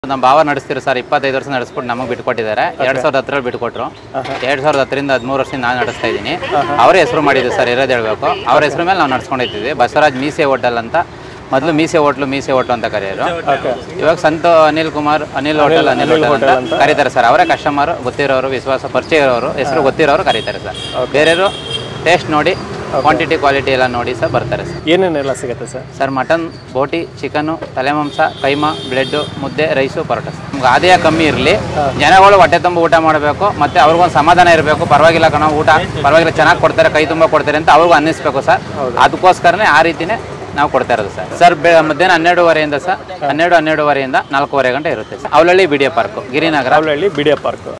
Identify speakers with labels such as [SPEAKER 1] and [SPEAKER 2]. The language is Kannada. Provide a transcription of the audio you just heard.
[SPEAKER 1] ನಮ್ಮ ಭಾವ ನಡೆಸ್ತಿರೋ ಸರ್ ಇಪ್ಪತ್ತೈದು ವರ್ಷ ನಡೆಸ್ಬಿಟ್ಟು ನಮಗೆ ಬಿಟ್ಕೊಟ್ಟಿದ್ದಾರೆ ಎರಡ್ ಸಾವಿರದ ಹತ್ತರಲ್ಲಿ ಬಿಟ್ಕೊಟ್ರು ಎರಡ್ ಸಾವಿರದ ಹತ್ತರಿಂದ ಹದಿಮೂರು ವರ್ಷದಿಂದ ನಾನು ನಡೆಸ್ತಾ ಇದ್ದೀನಿ ಅವರೇ ಹೆಸರು ಮಾಡಿದ್ದು ಸರ್ ಇರೋದು ಹೇಳ್ಬೇಕು ಅವ್ರ ಹೆಸರು ಮೇಲೆ ನಾವು ನಡ್ಸ್ಕೊಂಡಿದ್ದೀವಿ ಬಸವರಾಜ್ ಮೀಸೆ ಹೋಟೆಲ್ ಅಂತ ಮೊದಲು ಮೀಸೆ ಹೋಟ್ಲು ಮೀಸೆ ಹೋಟ್ಲು ಅಂತ ಕರೆಯೋರು ಇವಾಗ ಸಂತ ಅನಿಲ್ ಕುಮಾರ್ ಅನಿಲ್ ಹೋಟೆಲ್ ಅನಿಲ್ ಹೋಟೆಲ್ ಅಂತ ಕರೀತಾರೆ ಸರ್ ಅವರೇ ಕಸ್ಟಮರ್ ಗೊತ್ತಿರೋರು ವಿಶ್ವಾಸ ಪರಿಚಯ ಇರೋರು ಹೆಸರು ಗೊತ್ತಿರೋರು ಕರೀತಾರೆ ಸರ್ ಬೇರೆಯವರು ಟೇಸ್ಟ್ ನೋಡಿ ಕ್ವಾಂಟಿಟಿ ಕ್ವಾಲಿಟಿ ಎಲ್ಲ ನೋಡಿ ಸರ್ ಬರ್ತಾರೆ ಸರ್
[SPEAKER 2] ಏನೇನೆಲ್ಲ ಸಿಗುತ್ತೆ ಸರ್
[SPEAKER 1] ಸರ್ ಮಟನ್ ಬೋಟಿ ಚಿಕನ್ನು ತಲೆ ಮಾಂಸ ಕೈಮಾ ಬ್ಲೆಡ್ಡು ಮುದ್ದೆ ರೈಸು ಪರೋಟ ಸರ್ ನಮ್ಗೆ ಆದಾಯ ಕಮ್ಮಿ ಇರಲಿ ಜನಗಳು ಹೊಟ್ಟೆ ತುಂಬ ಊಟ ಮಾಡಬೇಕು ಮತ್ತೆ ಅವ್ರಿಗೊಂದು ಸಮಾಧಾನ ಇರಬೇಕು ಪರವಾಗಿಲ್ಲ ಕಣೋ ಊಟ ಪರವಾಗಿಲ್ಲ ಚೆನ್ನಾಗಿ ಕೊಡ್ತಾರೆ ಕೈ ತುಂಬ ಕೊಡ್ತಾರೆ ಅಂತ ಅವ್ರಿಗೂ ಅನ್ನಿಸ್ಬೇಕು ಸರ್ ಅದಕ್ಕೋಸ್ಕರನೇ ಆ ರೀತಿನೇ ನಾವು ಕೊಡ್ತಾ ಇರೋದು ಸರ್ ಸರ್ ಬೆ ಮಧ್ಯಾಹ್ನ ಹನ್ನೆರಡುವರೆಯಿಂದ ಸರ್ ಹನ್ನೆರಡು ಹನ್ನೆರಡುವರೆಯಿಂದ ನಾಲ್ಕೂವರೆ ಗಂಟೆ ಇರುತ್ತೆ sir Avalahalli B D A park Girinagar
[SPEAKER 2] Avalahalli B D A park